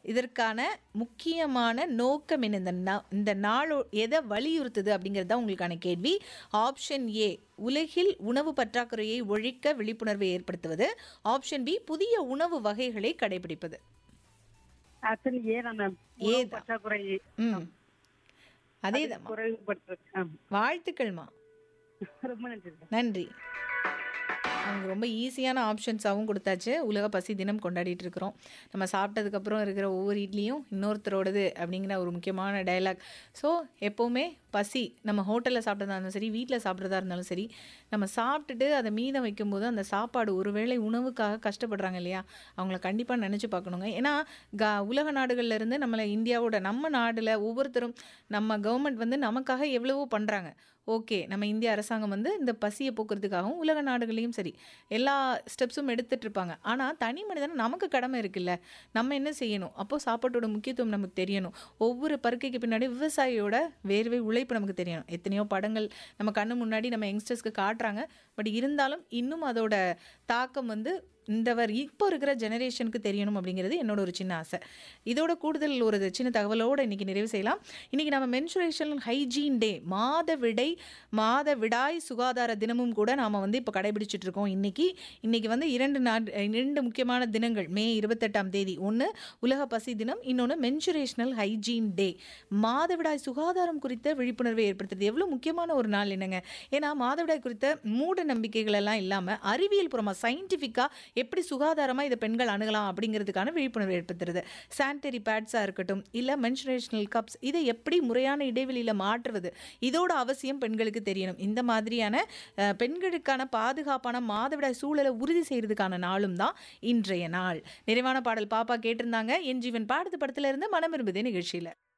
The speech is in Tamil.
இதற்கான முக்கியமான நோக்கம் என்ன இந்த நா- இந்த நாள் எதை வலியுறுத்துது அப்படிங்கிறது தான் உங்களுக்கான கேள்வி ஆப்ஷன் ஏ உலகில் உணவு பற்றாக்குறையை ஒழிக்க விழிப்புணர்வை ஏற்படுத்துவது ஆப்ஷன் பி புதிய உணவு வகைகளை கடைபிடிப்பது ஆக்சுவலி ஏன் மேம் ஏ உணவு தான். பற்றாக்குறை ம் அதே தான் குறைவுபட்டு ஆம். வாழ்த்துக்கள்மா ரொம்ப நன்றி மேம். நன்றி அவங்க ரொம்ப ஈஸியான ஆப்ஷன்ஸாகவும் கொடுத்தாச்சு உலக பசி தினம் கொண்டாடிட்டு இருக்கிறோம் நம்ம சாப்பிட்டதுக்கப்புறம் இருக்கிற ஒவ்வொரு இட்லியும் இன்னொருத்தரோடது அப்படிங்கிற ஒரு முக்கியமான டயலாக் ஸோ எப்போவுமே பசி நம்ம ஹோட்டலில் சாப்பிட்றதா இருந்தாலும் சரி வீட்டில் சாப்பிட்றதா இருந்தாலும் சரி நம்ம சாப்பிட்டுட்டு அதை மீதம் வைக்கும்போது அந்த சாப்பாடு ஒருவேளை உணவுக்காக கஷ்டப்படுறாங்க இல்லையா அவங்கள கண்டிப்பாக நினச்சி பார்க்கணுங்க ஏன்னா க உலக நாடுகள்ல இருந்து நம்மளை இந்தியாவோட நம்ம நாடில் ஒவ்வொருத்தரும் நம்ம கவர்மெண்ட் வந்து நமக்காக எவ்வளவோ பண்ணுறாங்க ஓகே நம்ம இந்திய அரசாங்கம் வந்து இந்த பசியை போக்குறதுக்காகவும் உலக நாடுகளையும் சரி எல்லா ஸ்டெப்ஸும் எடுத்துட்டு இருப்பாங்க ஆனால் தனி மனிதன் நமக்கு கடமை இருக்குல்ல நம்ம என்ன செய்யணும் அப்போ சாப்பாட்டோட முக்கியத்துவம் நமக்கு தெரியணும் ஒவ்வொரு பருக்கைக்கு பின்னாடி விவசாயியோட வேர்வை உழைப்பு நமக்கு தெரியணும் எத்தனையோ படங்கள் நம்ம கண்ணு முன்னாடி நம்ம யங்ஸ்டர்ஸ்க்கு காட்டுறாங்க பட் இருந்தாலும் இன்னும் அதோட தாக்கம் வந்து இந்த வர் இப்போ இருக்கிற ஜெனரேஷனுக்கு தெரியணும் அப்படிங்கிறது என்னோட ஒரு சின்ன ஆசை இதோட கூடுதல் ஒரு சின்ன தகவலோடு இன்னைக்கு நிறைவு செய்யலாம் இன்னைக்கு நம்ம மென்சுரேஷன் ஹைஜீன் டே மாத விடை மாத விடாய் சுகாதார தினமும் கூட நாம் வந்து இப்போ கடைபிடிச்சிட்டு இருக்கோம் இன்னைக்கு இன்னைக்கு வந்து இரண்டு நாட் இரண்டு முக்கியமான தினங்கள் மே இருபத்தெட்டாம் தேதி ஒன்று உலக பசி தினம் இன்னொன்று மென்சுரேஷனல் ஹைஜீன் டே மாதவிடாய் சுகாதாரம் குறித்த விழிப்புணர்வை ஏற்படுத்துறது எவ்வளோ முக்கியமான ஒரு நாள் என்னங்க ஏன்னா மாதவிடாய் குறித்த மூட நம்பிக்கைகள் எல்லாம் இல்லாமல் அறிவியல் பூர்வமாக சயின்டிஃபிக்காக எப்படி சுகாதாரமாக இதை பெண்கள் அணுகலாம் அப்படிங்கிறதுக்கான விழிப்புணர்வு ஏற்படுத்துறது சானிட்டரி பேட்ஸாக இருக்கட்டும் இல்லை மென்சுரேஷனல் கப்ஸ் இதை எப்படி முறையான இடைவெளியில் மாற்றுவது இதோட அவசியம் பெண்களுக்கு தெரியணும் இந்த மாதிரியான அஹ், பெண்களுக்கான பாதுகாப்பான மாதவிடாய் சூழலை உறுதி செய்யறதுக்கான நாளும் தான் இன்றைய நாள் நிறைவான பாடல் பாப்பா கேட்டிருந்தாங்க என் ஜீவன் பாடத்து படத்துல இருந்து மனம் விரும்புதே நிகழ்ச்சியில்